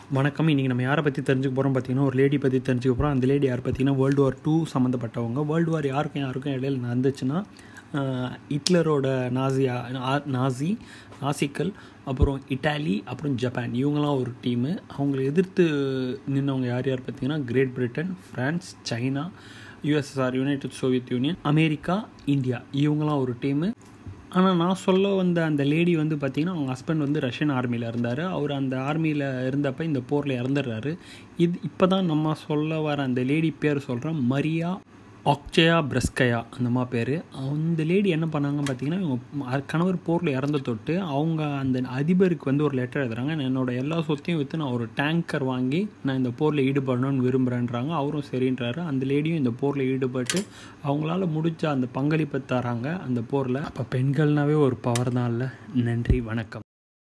வணக்கம் இன்றைக்கி நம்ம யாரை பற்றி தெரிஞ்சுக்க போகிறோம் பார்த்தீங்கன்னா ஒரு லேடி பற்றி தெரிஞ்சுக்க போகிறோம் அந்த லேடி யார் பார்த்தீங்கன்னா வேர்ல்டு வார் டூ சம்மந்தப்பட்டவங்க வேர்ல்டு வார் யாருக்கும் யாருக்கும் இடையில நடந்துச்சுன்னா ஆஹ், ஹிட்லரோட நாசியா நா- நாசி நாசிக்கள் அப்புறம் இட்டாலி அப்புறம் ஜப்பான் இவங்களாம் ஒரு டீமு அவங்களை எதிர்த்து நின்னவங்க யார் யார் பார்த்தீங்கன்னா Great Britain France China USSR United Soviet Union America India இவங்களாம் ஒரு டீமு ஆனால் நான் சொல்ல வந்த அந்த லேடி வந்து பார்த்திங்கன்னா அவங்க ஹஸ்பண்ட் வந்து ரஷ்யன் ஆர்மியில் இருந்தார் அவர் அந்த ஆர்மியில் இருந்தப்ப இந்த போரில் இறந்துடுறாரு இது இப்போ தான் நம்ம சொல்ல வர அந்த லேடி பேர் சொல்கிறேன் மரியா ஆக்சயா பிரஸ்கயா அந்த மாதிரி பேர் அந்த லேடி என்ன பண்ணாங்க பார்த்தீங்கன்னா இவங்க ம- கணவர் போரில் இறந்த தொட்டு அவங்க அந்த அதிபருக்கு வந்து ஒரு லெட்டர் எழுதுறாங்க நான் என்னோட எல்லா சொத்தையும் விற்று நான் ஒரு டேங்கர் வாங்கி நான் இந்த போரில் ஈடுபடணும்னு விரும்புகிறேன்றாங்க அவரும் சரின்றாரு அந்த லேடியும் இந்த போரில் ஈடுபட்டு அவங்களால முடிஞ்ச அந்த பங்களிப்பை தராங்க அந்த போரில் அப்போ பெண்கள்னாவே ஒரு பவர் தான் இல்லை நன்றி வணக்கம்